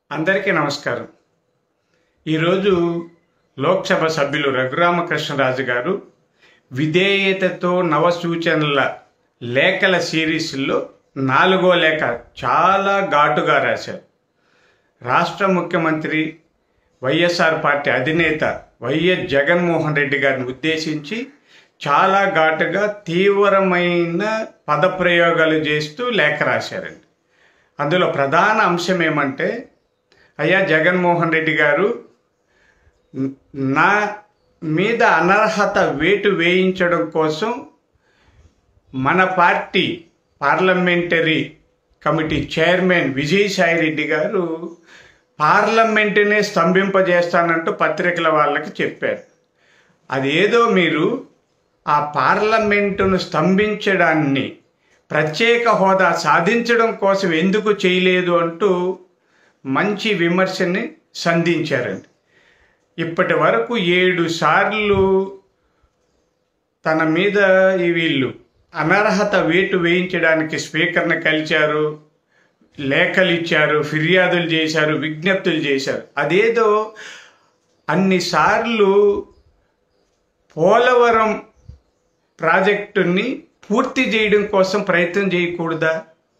అందరికీ నమస్కారం ఈరోజు లోక్సభ సభ్యులు రఘురామకృష్ణరాజు గారు విధేయతతో నవ సూచనల లేఖల సిరీస్లో నాలుగో లేఖ చాలా ఘాటుగా రాశారు రాష్ట్ర ముఖ్యమంత్రి వైఎస్ఆర్ పార్టీ అధినేత వైఎస్ జగన్మోహన్ రెడ్డి గారిని ఉద్దేశించి చాలా ఘాటుగా తీవ్రమైన పదప్రయోగాలు చేస్తూ లేఖ రాశారండి అందులో ప్రధాన అంశం ఏమంటే అయ్యా జగన్మోహన్ రెడ్డి గారు న- నా మీద అనర్హత వేటు వేయించడం కోసం మన party parliamentary committee chairman Vijayasai Reddy గారు పార్లమెంటునే స్తంభింపజేస్తానంటూ పత్రికల వాళ్ళకి చెప్పారు అదేదో మీరు ఆ పార్లమెంటును స్తంభించడాన్ని ప్రత్యేక హోదా సాధించడం కోసం ఎందుకు చేయలేదు అంటూ మంచి విమర్శని సంధించారండి ఇప్పటి వరకు ఏడు సార్లు తన మీద ఈ వీళ్ళు అనర్హత వేటు వేయించడానికి స్పీకర్ని కలిచారు లేఖలు ఇచ్చారు ఫిర్యాదులు చేశారు విజ్ఞప్తులు చేశారు అదేదో అన్నిసార్లు పోలవరం ప్రాజెక్టుని పూర్తి చేయడం కోసం ప్రయత్నం చేయకూడదా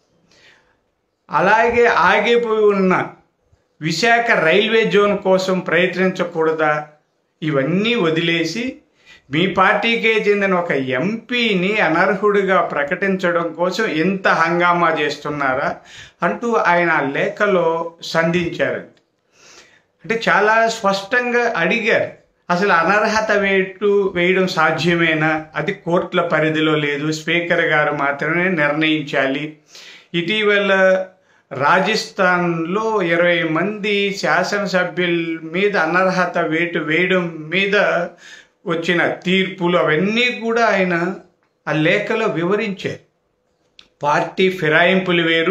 అలాగే ఆగిపోయి ఉన్న విశాఖ రైల్వే జోన్ కోసం ప్రయత్నించకూడదా ఇవన్నీ వదిలేసి మీ పార్టీకే చెందిన ఒక ఎంపీని అనర్హుడిగా ప్రకటించడం కోసం ఎంత హంగామా చేస్తున్నారా అంటూ ఆయన ఆ లేఖలో సంధించారండి అంటే చాలా స్పష్టంగా అడిగారు అసలు అనర్హత వేటు వేయడం సాధ్యమేనా అది కోర్టుల పరిధిలో లేదు స్పీకర్ గారు మాత్రమే నిర్ణయించాలి ఇటీవల రాజస్థాన్లో ఇరవై మంది శాసనసభ్యుల మీద అనర్హత వేటు వేయడం మీద వచ్చిన తీర్పులు అవన్నీ కూడా ఆయన ఆ లేఖలో వివరించారు పార్టీ ఫిరాయింపులు వేరు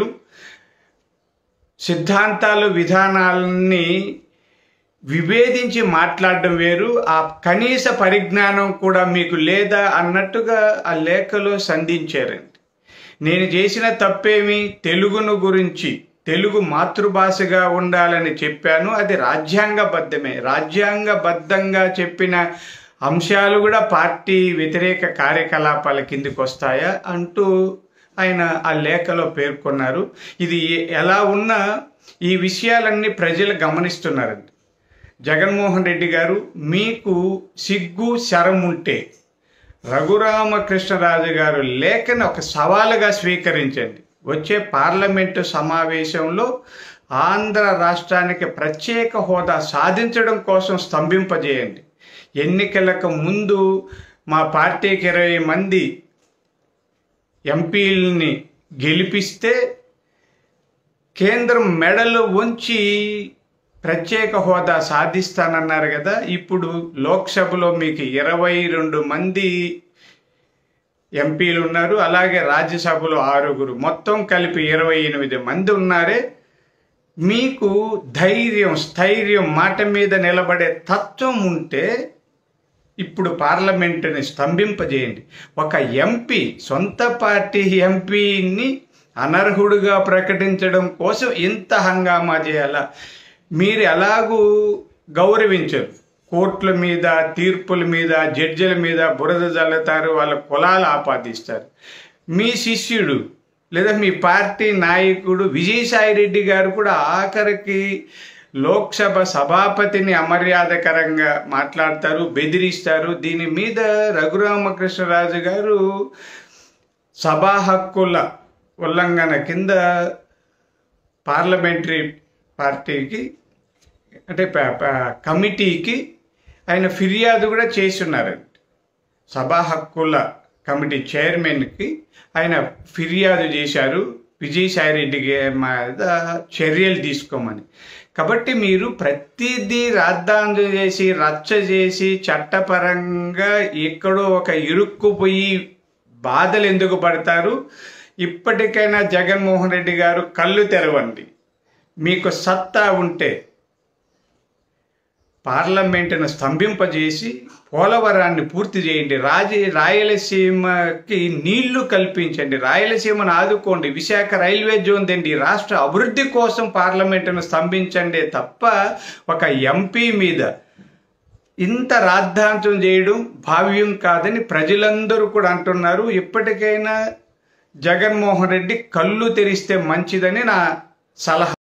సిద్ధాంతాలు విధానాలని విభేదించి మాట్లాడడం వేరు ఆ కనీస పరిజ్ఞానం కూడా మీకు లేదా అన్నట్టుగా ఆ లేఖలో సంధించారండి నేను చేసిన తప్పేమి తెలుగును గురించి తెలుగు మాతృభాషగా ఉండాలని చెప్పాను అది రాజ్యాంగబద్ధమే రాజ్యాంగబద్ధంగా చెప్పిన అంశాలు కూడా పార్టీ వ్యతిరేక కార్యకలాపాల కిందికి వస్తాయా అంటూ ఆయన ఆ లేఖలో పేర్కొన్నారు ఇది ఎలా ఉన్నా ఈ విషయాలన్నీ ప్రజలు గమనిస్తున్నారండి జగన్మోహన్ రెడ్డి గారు మీకు సిగ్గు శరం ఉంటే రఘురామకృష్ణరాజు గారు లేఖను ఒక సవాలుగా స్వీకరించండి వచ్చే పార్లమెంటు సమావేశంలో ఆంధ్ర రాష్ట్రానికి ప్రత్యేక హోదా సాధించడం కోసం స్తంభింపజేయండి ఎన్నికలకు ముందు మా పార్టీకి ఇరవై మంది ఎంపీలని గెలిపిస్తే కేంద్రం మెడలు ఉంచి ప్రత్యేక హోదా సాధిస్తానన్నారు కదా ఇప్పుడు లోక్సభలో మీకు ఇరవై రెండు మంది ఎంపీలు ఉన్నారు అలాగే రాజ్యసభలో ఆరుగురు మొత్తం కలిపి ఇరవై ఎనిమిది మంది ఉన్నారే మీకు ధైర్యం స్థైర్యం మాట మీద నిలబడే తత్వం ఉంటే ఇప్పుడు పార్లమెంటుని స్తంభింపజేయండి ఒక ఎంపీ సొంత పార్టీ ఎంపీని అనర్హుడుగా ప్రకటించడం కోసం ఇంత హంగామా చేయాలా మీరు ఎలాగూ గౌరవించరు కోర్టుల మీద తీర్పుల మీద జడ్జిల మీద బురద జల్లుతారు వాళ్ళ కులాలు ఆపాదిస్తారు మీ శిష్యుడు లేదా మీ పార్టీ నాయకుడు విజయసాయి రెడ్డి గారు కూడా ఆఖరికి లోక్సభ సభాపతిని అమర్యాదకరంగా మాట్లాడతారు బెదిరిస్తారు దీని మీద రఘురామకృష్ణరాజు గారు సభా హక్కుల ఉల్లంఘన కింద పార్లమెంటరీ పార్టీకి అంటే ప- ప- కమిటీకి ఆయన ఫిర్యాదు కూడా చేస్తున్నారండి సభా హక్కుల కమిటీ చైర్మన్కి ఆయన ఫిర్యాదు చేశారు విజయసాయి రెడ్డికి మీద చర్యలు తీసుకోమని కాబట్టి మీరు ప్రతిదీ రాద్ధాంతం చేసి రచ్చ చేసి చట్టపరంగా ఎక్కడో ఒక ఇరుక్కుపోయి బాధలు ఎందుకు పడతారు ఇప్పటికైనా జగన్మోహన్ రెడ్డి గారు కళ్ళు తెరవండి మీకు సత్తా ఉంటే పార్లమెంటును స్తంభింపజేసి పోలవరాన్ని పూర్తి చేయండి రాజీ రాయలసీమకి నీళ్లు కల్పించండి రాయలసీమను ఆదుకోండి విశాఖ రైల్వే జోన్ దండి రాష్ట్ర అభివృద్ధి కోసం పార్లమెంటును స్తంభించండి తప్ప ఒక ఎంపీ మీద ఇంత రాద్ధాంతం చేయడం భావ్యం కాదని ప్రజలందరూ కూడా అంటున్నారు ఇప్పటికైనా జగన్మోహన్ రెడ్డి కళ్ళు తెరిస్తే మంచిదని నా సలహా